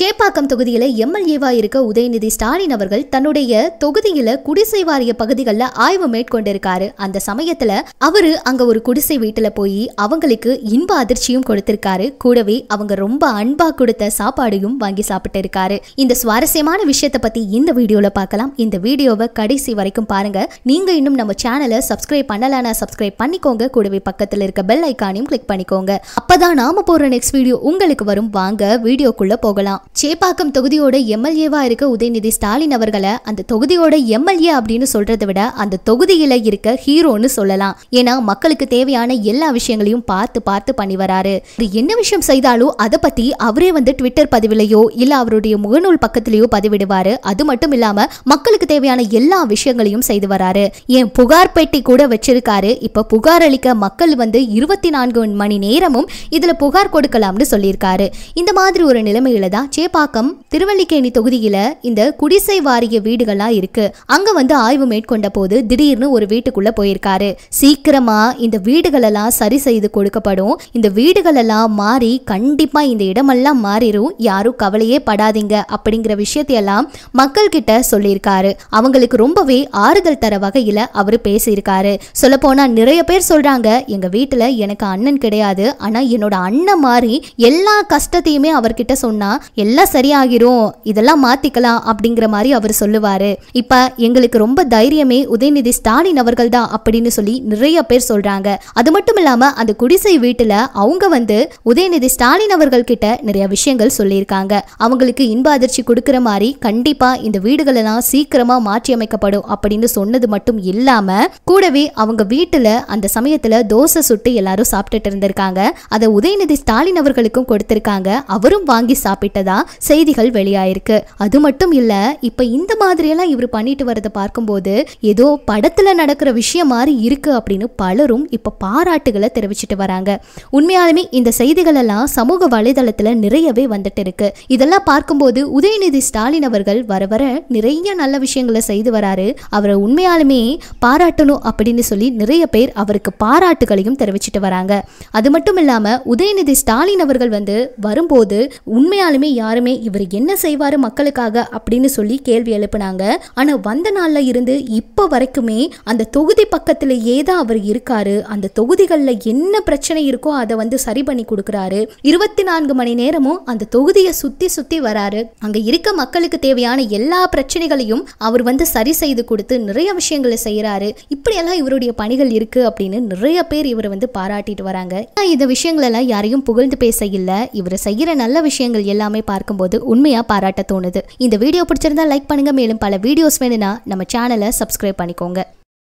சேப்பாக்கம் தொகுதியில எம்எல்ஏவா இருக்க உதயநிதி ஸ்டாலின் அவர்கள் தன்னுடைய தொகுதியில குடிசை வாரிய பகுதிகளில் ஆய்வு மேற்கொண்டிருக்காரு அந்த சமயத்துல அவரு அங்க ஒரு குடிசை வீட்டுல போய் அவங்களுக்கு இன்ப அதிர்ச்சியும் கொடுத்திருக்காரு கூடவே அவங்க ரொம்ப அன்பா கொடுத்த சாப்பாடையும் வாங்கி சாப்பிட்டு இருக்காரு இந்த சுவாரஸ்யமான விஷயத்தை பத்தி இந்த வீடியோல பார்க்கலாம் இந்த வீடியோவை கடைசி வரைக்கும் பாருங்க நீங்க இன்னும் நம்ம சேனலை சப்ஸ்கிரைப் பண்ணலனா சப்ஸ்கிரைப் பண்ணிக்கோங்க கூடவே பக்கத்துல இருக்க பெல் ஐக்கானையும் கிளிக் பண்ணிக்கோங்க அப்பதான் நாம போற நெக்ஸ்ட் வீடியோ உங்களுக்கு வரும் வாங்க வீடியோக்குள்ள போகலாம் சேப்பாக்கம் தொகுதியோட எம்எல்ஏவா இருக்க உதயநிதி ஸ்டாலின் அவர்களை அந்த தொகுதியோட எம்எல்ஏ அப்படின்னு சொல்றதை விட அந்த தொகுதியில இருக்க ஹீரோன்னு சொல்லலாம் ஏன்னா மக்களுக்கு தேவையான எல்லா விஷயங்களையும் பார்த்து பார்த்து பண்ணி வராரு இது என்ன விஷயம் செய்தாலும் அதை பத்தி அவரே வந்து ட்விட்டர் பதிவிலையோ இல்ல அவருடைய முகநூல் பக்கத்திலேயோ பதிவிடுவாரு அது மட்டும் இல்லாம மக்களுக்கு தேவையான எல்லா விஷயங்களையும் செய்து வராரு ஏன் புகார் பெட்டி கூட வச்சிருக்காரு இப்ப புகார் அளிக்க மக்கள் வந்து இருபத்தி நான்கு மணி நேரமும் இதுல புகார் கொடுக்கலாம்னு சொல்லியிருக்காரு இந்த மாதிரி ஒரு நிலைமையில தான் சேப்பாக்கம் திருவல்லிக்கேணி தொகுதியில இந்த குடிசை வாரிய வீடுகள்லாம் இருக்கு அங்க வந்து ஆய்வு மேற்கொண்ட போது திடீர்னு ஒரு வீட்டுக்குள்ள போயிருக்காரு சீக்கிரமா இந்த வீடுகளெல்லாம் சரி செய்து கொடுக்கப்படும் இந்த வீடுகளெல்லாம் மாறி கண்டிப்பா இந்த இடமெல்லாம் மாறிடும் யாரும் கவலையே படாதீங்க அப்படிங்கிற விஷயத்தையெல்லாம் மக்கள் கிட்ட சொல்லியிருக்காரு அவங்களுக்கு ரொம்பவே ஆறுதல் தர வகையில அவர் பேசியிருக்காரு சொல்ல போனா நிறைய பேர் சொல்றாங்க எங்க வீட்டுல எனக்கு அண்ணன் கிடையாது ஆனா என்னோட அண்ணன் மாதிரி எல்லா கஷ்டத்தையுமே அவர்கிட்ட சொன்னா எல்லாம் சரியாகிரும் இதெல்லாம் மாத்திக்கலாம் அப்படிங்கிற மாதிரி அவர் சொல்லுவாரு இப்ப எங்களுக்கு ரொம்ப தைரியமே உதயநிதி ஸ்டாலின் அவர்கள் தான் அப்படின்னு சொல்லி நிறைய பேர் சொல்றாங்க அது மட்டும் இல்லாம அந்த குடிசை வீட்டுல அவங்க வந்து உதயநிதி ஸ்டாலின் அவர்கள் கிட்ட நிறைய விஷயங்கள் சொல்லியிருக்காங்க அவங்களுக்கு இன்ப அதிர்ச்சி கொடுக்கிற மாதிரி கண்டிப்பா இந்த வீடுகள் எல்லாம் சீக்கிரமா மாற்றி அமைக்கப்படும் அப்படின்னு சொன்னது மட்டும் இல்லாம கூடவே அவங்க வீட்டுல அந்த சமயத்துல தோசை சுட்டு எல்லாரும் சாப்பிட்டுட்டு இருந்திருக்காங்க அதை உதயநிதி ஸ்டாலின் அவர்களுக்கும் கொடுத்திருக்காங்க அவரும் வாங்கி சாப்பிட்டதா செய்திகள் வெளியாயிருக்கு அது மட்டும் இல்ல இப்ப இந்த மாதிரியெல்லாம் இவர் பண்ணிட்டு வரதை பார்க்கும்போது ஏதோ படத்துல நடக்கிற விஷயம் மாதிரி இருக்கு அப்படின்னு பலரும் இப்ப பாராட்டுகளை தெரிவிச்சிட்டு வராங்க உண்மையாலுமே இந்த செய்திகள் எல்லாம் சமூக வலைதளத்துல நிறையவே வந்துட்டு இருக்கு இதெல்லாம் பார்க்கும்போது உதயநிதி ஸ்டாலின் அவர்கள் வர வர நிறைய நல்ல விஷயங்களை செய்து வராரு அவரை உண்மையாலுமே பாராட்டணும் அப்படின்னு சொல்லி நிறைய பேர் அவருக்கு பாராட்டுகளையும் தெரிவிச்சிட்டு வராங்க அது மட்டும் இல்லாம உதயநிதி ஸ்டாலின் அவர்கள் வந்து வரும்போது உண்மையாலுமே யாருமே இவர் என்ன செய்வாரு மக்களுக்காக அப்படின்னு சொல்லி கேள்வி எழுப்புனாங்க ஆனா வந்த நாள்ல இருந்து இப்போ வரைக்குமே அந்த தொகுதி பக்கத்திலேயே தான் அவர் இருக்காரு அந்த தொகுதிகளில் என்ன பிரச்சனை இருக்கோ அதை வந்து சரி பண்ணி கொடுக்குறாரு இருபத்தி நான்கு மணி நேரமும் அந்த தொகுதியை சுத்தி சுத்தி வராரு அங்க இருக்க மக்களுக்கு தேவையான எல்லா பிரச்சனைகளையும் அவர் வந்து சரி செய்து கொடுத்து நிறைய விஷயங்களை செய்யறாரு இப்படியெல்லாம் இவருடைய பணிகள் இருக்கு அப்படின்னு நிறைய பேர் இவரை வந்து பாராட்டிட்டு வராங்க ஆனா இந்த விஷயங்கள் எல்லாம் யாரையும் புகழ்ந்து பேச இல்ல இவர் செய்யற நல்ல விஷயங்கள் எல்லாமே பார்க்கும்போது உண்மையா பாராட்ட தோணுது இந்த வீடியோ பிடிச்சிருந்தா லைக் பண்ணுங்க மேலும் பல வீடியோஸ் வேணும்னா நம்ம சேனலை சப்ஸ்கிரைப் பண்ணிக்கோங்க